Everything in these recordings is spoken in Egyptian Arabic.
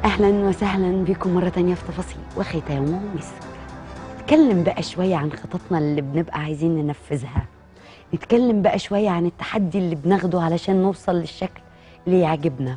اهلا وسهلا بكم مره تانية في تفاصيل وختام مسك نتكلم بقى شويه عن خططنا اللي بنبقى عايزين ننفذها نتكلم بقى شويه عن التحدي اللي بناخده علشان نوصل للشكل اللي يعجبنا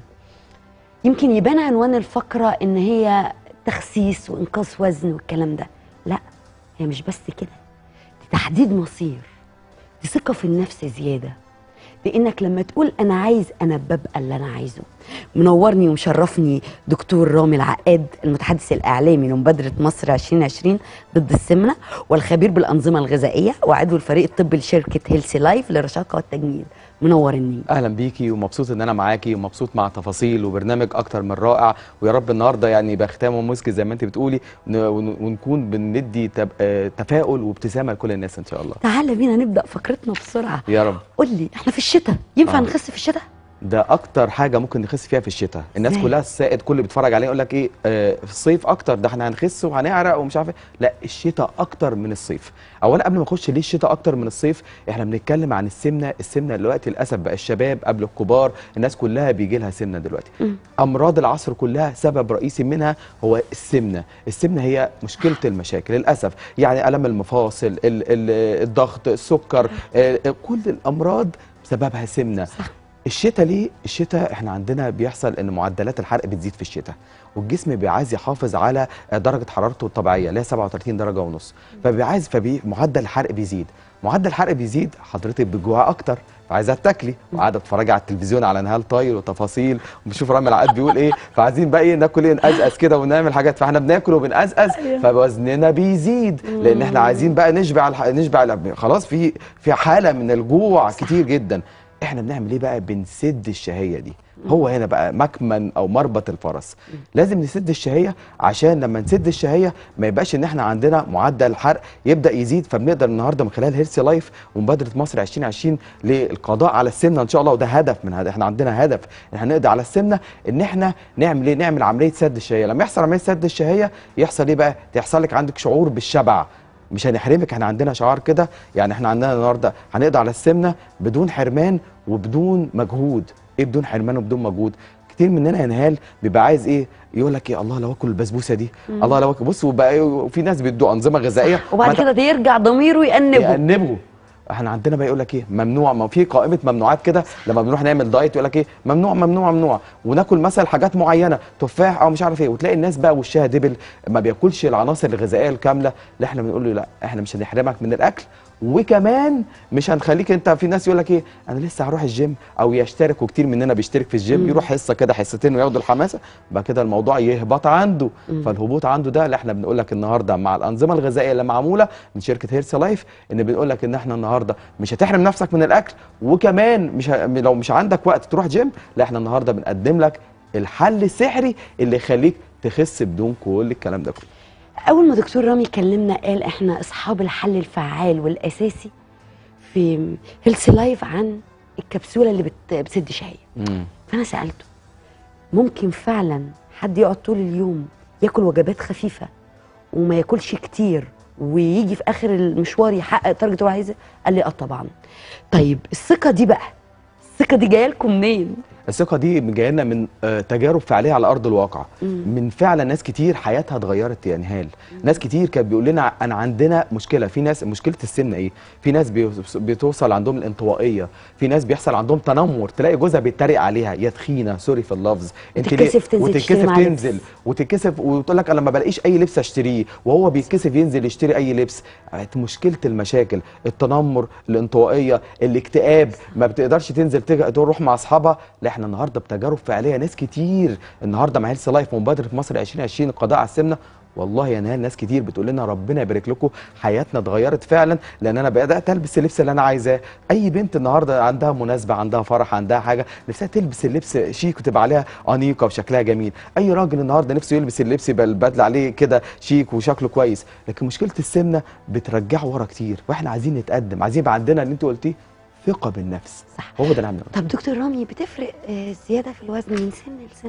يمكن يبان عنوان الفقره ان هي تخسيس وانقاص وزن والكلام ده لا هي مش بس كده دي تحديد مصير دي ثقه في النفس زياده لانك لما تقول انا عايز انا ببقى اللي انا عايزه منورني ومشرفني دكتور رامي العقاد المتحدث الاعلامي لمبادره مصر 2020 ضد السمنه والخبير بالانظمه الغذائيه وعضو الفريق الطبي لشركه هيلسي لايف للرشاقه والتجميل منورني اهلا بيكي ومبسوط ان انا معاكي ومبسوط مع تفاصيل وبرنامج اكتر من رائع ويا رب النهارده يعني يبقى ختامه مسك زي ما انت بتقولي ون- ون- ونكون بندي تب- آه، تفاؤل وابتسامه لكل الناس ان شاء الله تعالى بينا نبدا فقرتنا بسرعه يا رب قول لي احنا في الشتاء ينفع آه. نخس في الشتاء ده اكتر حاجه ممكن نخس فيها في الشتاء الناس إزاي؟ كلها السائد كل اللي بيتفرج عليه يقول لك ايه آه في الصيف اكتر ده احنا هنخس وهنعرق ومش عارف إيه. لا الشتاء اكتر من الصيف اولا قبل ما نخش ليه الشتاء اكتر من الصيف احنا بنتكلم عن السمنه السمنه دلوقتي للاسف بقى الشباب قبل الكبار الناس كلها بيجي لها سمنه دلوقتي مم. امراض العصر كلها سبب رئيسي منها هو السمنه السمنه هي مشكله المشاكل للاسف يعني الم المفاصل ال- ال- الضغط السكر آه، كل الامراض سببها سمنه صح. الشتاء ليه الشتاء احنا عندنا بيحصل ان معدلات الحرق بتزيد في الشتاء والجسم بيعايز يحافظ على درجه حرارته الطبيعيه اللي هي 37 درجه ونص فبيعايز فبي معدل الحرق بيزيد معدل الحرق بيزيد حضرتك بتجوع اكتر فعايزه تاكلي وقاعده تتفرجي على التلفزيون على نهال طاير وتفاصيل وبنشوف رامي العقاد بيقول ايه فعايزين بقى ايه ناكل ايه نقزقز كده ونعمل حاجات فاحنا بناكل وبنقزقز فوزننا بيزيد لان احنا عايزين بقى نشبع الح... نشبع ال- خلاص في في حاله من الجوع كتير جدا احنا بنعمل ايه بقى بنسد الشهيه دي هو هنا بقى مكمن او مربط الفرس لازم نسد الشهيه عشان لما نسد الشهيه ما يبقاش ان احنا عندنا معدل الحرق يبدا يزيد فبنقدر النهارده من خلال هيلثي لايف ومبادره مصر 2020 للقضاء على السمنه ان شاء الله وده هدف من هذا احنا عندنا هدف ان احنا نقضي على السمنه ان احنا نعمل ايه نعمل عمليه سد الشهيه لما يحصل عمليه سد الشهيه يحصل ايه بقى يحصل لك عندك شعور بالشبع مش هنحرمك احنا عندنا شعار كده يعني احنا عندنا النهارده هنقضي على السمنه بدون حرمان وبدون مجهود ايه بدون حرمان وبدون مجهود كتير مننا ينهال بيبقى عايز ايه يقول لك ايه الله لو اكل البسبوسه دي الله لو اكل بص وبقى إيه وفي ناس بيدوا انظمه غذائيه وبعد ما كده ده يرجع ضميره يأنبه يأنبه احنا عندنا بقى يقول لك ايه ممنوع ما في قائمه ممنوعات كده لما بنروح نعمل دايت يقول لك ايه ممنوع ممنوع ممنوع وناكل مثلا حاجات معينه تفاح او مش عارف ايه وتلاقي الناس بقى وشها دبل ما بياكلش العناصر الغذائيه الكامله اللي احنا بنقول له لا احنا مش هنحرمك من الاكل وكمان مش هنخليك انت في ناس يقول لك ايه انا لسه هروح الجيم او يشترك وكتير مننا بيشترك في الجيم يروح حصه كده حصتين وياخدوا الحماسه بعد كده الموضوع يهبط عنده فالهبوط عنده ده اللي احنا بنقول لك النهارده مع الانظمه الغذائيه اللي معموله من شركه هيرث لايف ان بنقول لك ان احنا النهارده مش هتحرم نفسك من الاكل وكمان مش ه... لو مش عندك وقت تروح جيم لا احنا النهارده بنقدم لك الحل السحري اللي يخليك تخس بدون كل الكلام ده كله اول ما دكتور رامي كلمنا قال احنا اصحاب الحل الفعال والاساسي في هيلث لايف عن الكبسوله اللي بت... بتسد شهيه مم. فانا سالته ممكن فعلا حد يقعد طول اليوم ياكل وجبات خفيفه وما ياكلش كتير ويجي في اخر المشوار يحقق التارجت اللي هو عايزه قال لي اه طبعا طيب الثقه دي بقى الثقه دي جايه لكم منين الثقه دي جايه لنا من آه، تجارب فعليه على ارض الواقع من فعلا ناس كتير حياتها اتغيرت يا نهال ناس كتير كانت بيقول لنا انا عندنا مشكله في ناس مشكله السمنه ايه في ناس بيوص- بتوصل عندهم الانطوائيه في ناس بيحصل عندهم تنمر تلاقي جوزها بيتريق عليها يا تخينه سوري في اللفظ انت ليه وتتكسف تنزل تشتري وتتكسف معاه لبس. تنزل وتتكسف وتقول لك انا ما بلاقيش اي لبس اشتريه وهو بيتكسف ينزل يشتري اي لبس بقت مشكله المشاكل التنمر الانطوائيه الاكتئاب ما بتقدرش تنزل تج- تروح مع اصحابها لا احنا النهارده بتجارب فعليه ناس كتير النهارده مع هيلث لايف ومبادره مصر 2020 القضاء على السمنه والله يا نهال ناس كتير بتقول لنا ربنا يبارك لكم حياتنا اتغيرت فعلا لان انا بدات البس اللبس اللي انا عايزاه اي بنت النهارده عندها مناسبه عندها فرح عندها حاجه نفسها تلبس اللبس شيك وتبقى عليها انيقه وشكلها جميل اي راجل النهارده نفسه يلبس اللبس يبقى البدله عليه كده شيك وشكله كويس لكن مشكله السمنه بترجعه ورا كتير واحنا عايزين نتقدم عايزين يبقى عندنا اللي انت قلتيه ثقه بالنفس صح. هو ده اللي عندنا طب دكتور رامي بتفرق آه، زياده في الوزن من سن لسن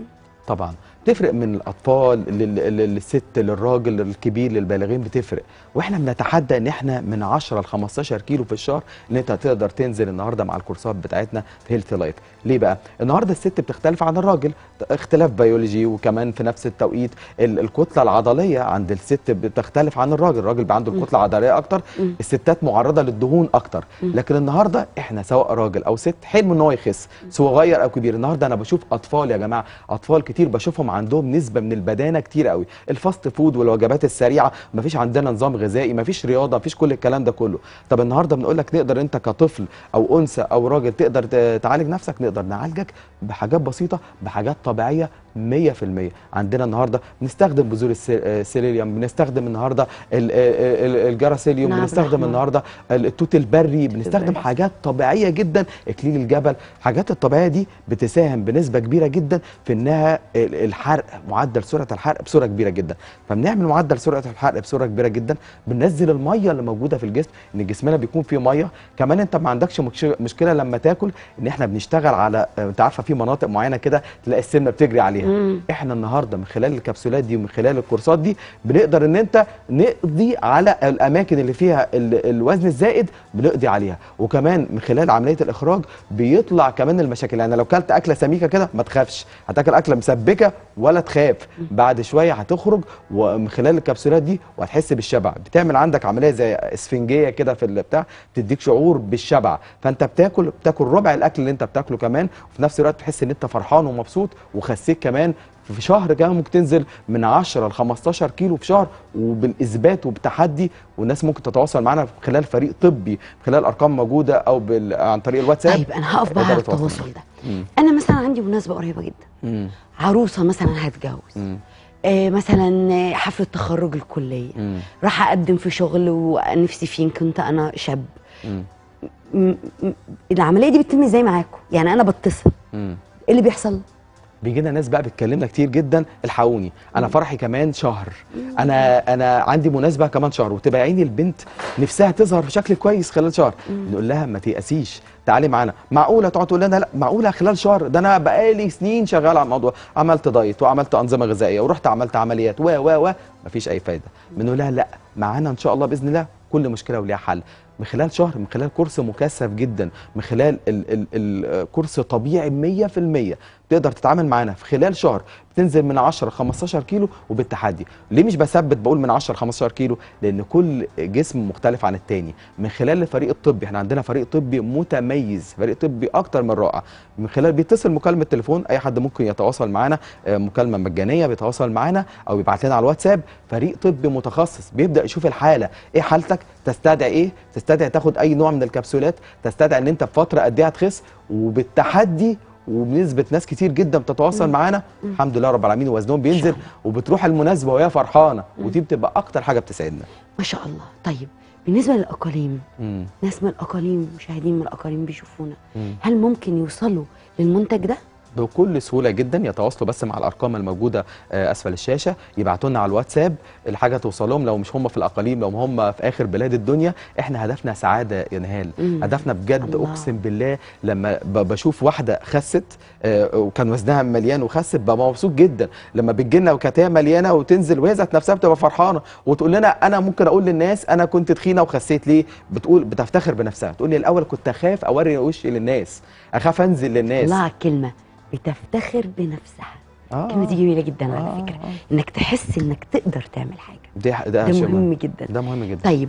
طبعا بتفرق من الاطفال لل- لل- للست للراجل للكبير للبالغين بتفرق واحنا بنتحدى ان احنا من 10 ل 15 كيلو في الشهر ان انت تقدر تنزل النهارده مع الكورسات بتاعتنا في هيلث لايف ليه بقى النهارده الست بتختلف عن الراجل اختلاف بيولوجي وكمان في نفس التوقيت ال- الكتله العضليه عند الست بتختلف عن الراجل الراجل بقى عنده الكتله العضليه اكتر مم. الستات معرضه للدهون اكتر مم. لكن النهارده احنا سواء راجل او ست حلم ان هو يخس صغير او كبير النهارده انا بشوف اطفال يا جماعه اطفال كتير بشوفهم عندهم نسبه من البدانه كتير قوي الفاست فود والوجبات السريعه مفيش عندنا نظام غذائي مفيش رياضه مفيش كل الكلام ده كله طب النهارده بنقول لك نقدر انت كطفل او انثى او راجل تقدر ت- تعالج نفسك نقدر نعالجك بحاجات بسيطه بحاجات طبيعيه 100% عندنا النهارده بنستخدم بذور الس- السيليليوم بنستخدم النهارده ال- ال- الجراسيليوم نعم، بنستخدم الأحمر. النهارده التوت البري بنستخدم البري. حاجات طبيعيه جدا اكليل الجبل حاجات الطبيعيه دي بتساهم بنسبه كبيره جدا في انها ال- الحرق معدل سرعه الحرق بصوره كبيره جدا فبنعمل معدل سرعه الحرق بصوره كبيره جدا بننزل الميه اللي موجوده في الجسم ان جسمنا بيكون فيه ميه كمان انت ما عندكش مكش- مشكله لما تاكل ان احنا بنشتغل على انت عارفه في مناطق معينه كده تلاقي السمنه بتجري عليها مم. احنا النهارده من خلال الكبسولات دي ومن خلال الكورسات دي بنقدر ان انت نقضي على الاماكن اللي فيها ال- الوزن الزائد بنقضي عليها وكمان من خلال عمليه الاخراج بيطلع كمان المشاكل يعني لو كلت اكله سميكه كده ما تخافش هتاكل اكله مسبكه ولا تخاف بعد شويه هتخرج ومن خلال الكبسولات دي وهتحس بالشبع بتعمل عندك عمليه زي اسفنجيه كده في البتاع بتديك شعور بالشبع فانت بتاكل بتاكل ربع الاكل اللي انت بتاكله كمان وفي نفس الوقت بتحس ان انت فرحان ومبسوط وخسيت كمان في شهر كمان ممكن تنزل من 10 ل 15 كيلو في شهر وبالاثبات وبتحدي والناس ممكن تتواصل معانا من خلال فريق طبي من خلال ارقام موجوده او بال... عن طريق الواتساب طيب انا هقف بقى تقدر على تتواصل التواصل ده مم. انا مثلا عندي مناسبه قريبه جدا مم. عروسه مثلا هتجوز مم. آه مثلا آه، حفله تخرج الكليه مم. راح اقدم في شغل ونفسي فيه إن كنت انا شاب مم. م- م- العمليه دي بتتم ازاي معاكم يعني انا بتصل مم. ايه اللي بيحصل بيجي لنا ناس بقى بتكلمنا كتير جدا الحقوني انا فرحي كمان شهر انا انا عندي مناسبه كمان شهر وتبقى عيني البنت نفسها تظهر بشكل كويس خلال شهر نقول لها ما تيأسيش تعالي معانا معقوله تقعد تقول لنا لا معقوله خلال شهر ده انا بقالي سنين شغال على الموضوع عملت دايت وعملت انظمه غذائيه ورحت عملت عمليات و و و مفيش اي فايده بنقول لها لا معانا ان شاء الله باذن الله كل مشكله وليها حل من خلال شهر من خلال كورس مكثف جدا من خلال ال- ال- الكورس طبيعي 100% تقدر تتعامل معانا في خلال شهر بتنزل من 10 ل 15 كيلو وبالتحدي ليه مش بثبت بقول من 10 ل 15 كيلو لان كل جسم مختلف عن التاني من خلال الفريق الطبي احنا عندنا فريق طبي متميز فريق طبي اكتر من رائع من خلال بيتصل مكالمه تليفون اي حد ممكن يتواصل معانا آه، مكالمه مجانيه بيتواصل معانا او يبعت لنا على الواتساب فريق طبي متخصص بيبدا يشوف الحاله ايه حالتك تستدعي ايه تستدعي تاخد اي نوع من الكبسولات تستدعي ان انت في فتره قد ايه هتخس وبالتحدي وبنسبه ناس كتير جدا بتتواصل معانا الحمد لله رب العالمين وزنهم بينزل الله. وبتروح المناسبه وهي فرحانه ودي بتبقى اكتر حاجه بتسعدنا ما شاء الله طيب بالنسبه للاقاليم مم. ناس من الاقاليم مشاهدين من الاقاليم بيشوفونا مم. هل ممكن يوصلوا للمنتج ده بكل سهوله جدا يتواصلوا بس مع الارقام الموجوده آه، اسفل الشاشه يبعتوا لنا على الواتساب الحاجه توصل لهم لو مش هم في الاقاليم لو هم في اخر بلاد الدنيا احنا هدفنا سعاده يا نهال مم. هدفنا بجد الله. اقسم بالله لما ب- بشوف واحده خست آه، وكان وزنها مليان وخست ببقى مبسوط جدا لما بتجي لنا وكانت هي مليانه وتنزل وهي ذات نفسها بتبقى فرحانه وتقول لنا انا ممكن اقول للناس انا كنت تخينه وخسيت ليه بتقول بتفتخر بنفسها تقول لي الاول كنت اخاف اوري وشي للناس اخاف انزل للناس الله على الكلمه بتفتخر بنفسها آه. الكلمه دي جميله جدا على آه، فكره آه. انك تحس انك تقدر تعمل حاجه ده ده, ده شيء مهم جدا ده مهم جدا طيب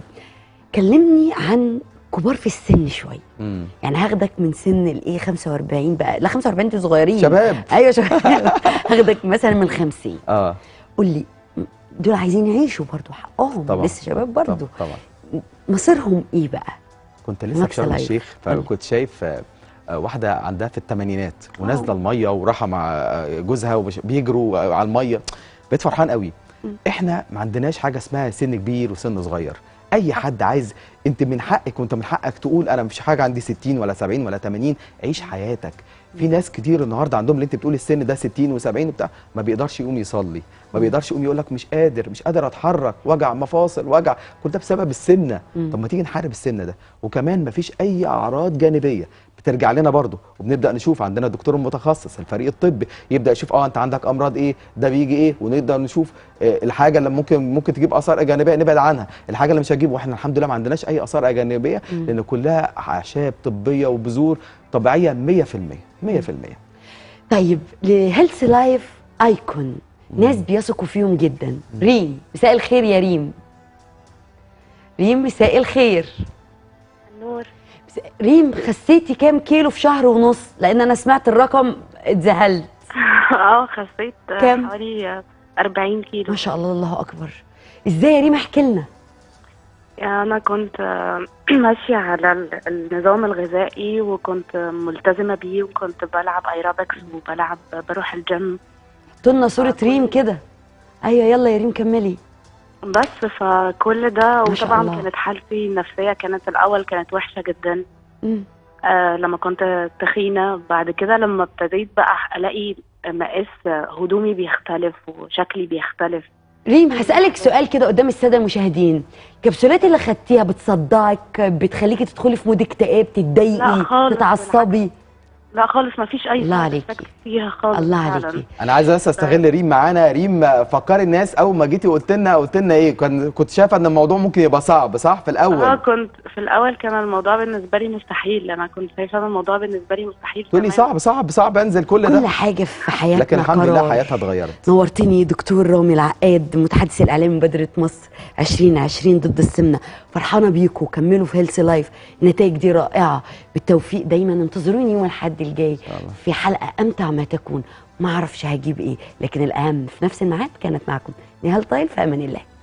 كلمني عن كبار في السن شويه مم. يعني هاخدك من سن الايه 45 بقى لا 45 انتوا صغيرين شباب. ايوه شباب هاخدك مثلا من 50 اه قول لي دول عايزين يعيشوا برضو حقهم طبعا لسه شباب برضو طبعا, طبعا. مصيرهم ايه بقى كنت لسه في ماكس شرم لايف. الشيخ قولي. فكنت شايف آه، آه، واحده عندها في الثمانينات ونازله الميه وراحه مع آه، جوزها وبيجروا على الميه بقيت فرحان قوي احنا ما عندناش حاجه اسمها سن كبير وسن صغير اي حد عايز انت من حقك وانت من حقك تقول انا مش حاجه عندي 60 ولا 70 ولا 80 عيش حياتك في ناس كتير النهارده عندهم اللي انت بتقول السن ده 60 و70 وبتاع ما بيقدرش يقوم يصلي ما بيقدرش يقوم يقول لك مش قادر مش قادر اتحرك وجع مفاصل وجع كل ده بسبب السمنه مم. طب ما تيجي نحارب السمنه ده وكمان ما فيش اي اعراض جانبيه بترجع لنا برضه وبنبدا نشوف عندنا الدكتور المتخصص الفريق الطبي يبدا يشوف اه انت عندك امراض ايه ده بيجي ايه ونقدر نشوف آه الحاجه اللي ممكن ممكن تجيب اثار جانبيه نبعد عنها الحاجه اللي مش هتجيب واحنا الحمد لله ما عندناش اي اثار جانبيه مم. لان كلها اعشاب طبيه وبذور طبيعيه 100% 100% طيب لهيلث لايف ايكون ناس بيثقوا فيهم جدا ريم مساء الخير يا ريم ريم مساء الخير نور بس- ريم خسيتي كام كيلو في شهر ونص لان انا سمعت الرقم اتذهلت اه خسيت آه، كام؟ حوالي آه، 40 كيلو ما شاء الله الله اكبر ازاي يا ريم احكي لنا انا كنت آه، ماشيه على ال- النظام الغذائي وكنت آه، ملتزمه بيه وكنت بلعب ايروبكس وبلعب بروح الجيم حطوا لنا صوره آه، ريم كل- كده ايوه يلا يا ريم كملي بس فكل ده ما شاء وطبعا الله. كانت حالتي النفسيه كانت الاول كانت وحشه جدا مم. آه لما كنت تخينه بعد كده لما ابتديت بقى الاقي مقاس هدومي بيختلف وشكلي بيختلف ريم هسألك سؤال كده قدام السادة المشاهدين الكبسولات اللي خدتيها بتصدعك بتخليكي تدخلي في مود اكتئاب لا تتضايقي خالص، تتعصبي لا خالص ما فيش اي الله side عليكي. effects فيها خالص الله فعلاً. عليكي انا عايز بس استغل ريم معانا ريم فكري الناس اول ما جيتي قلت لنا قلت لنا ايه كان كنت شايفه ان الموضوع ممكن يبقى صعب صح في اه الاول كنت في الاول كان الموضوع بالنسبه لي مستحيل انا كنت شايفه إن الموضوع بالنسبه لي مستحيل تقول لي تماماً. صعب صعب صعب انزل كل كل ده حاجة في حياتنا لكن الحمد لله قرار. حياتها اتغيرت نورتني دكتور رامي العقاد متحدث الاعلامي مبادره مصر 2020 ضد السمنه فرحانه بيكم كملوا في هيلث لايف النتائج دي رائعه بالتوفيق دايما انتظروني يوم الاحد الجاي الله. في حلقه امتع ما تكون ما اعرفش هجيب ايه لكن الاهم في نفس الميعاد كانت معكم نهال طايل في امان الله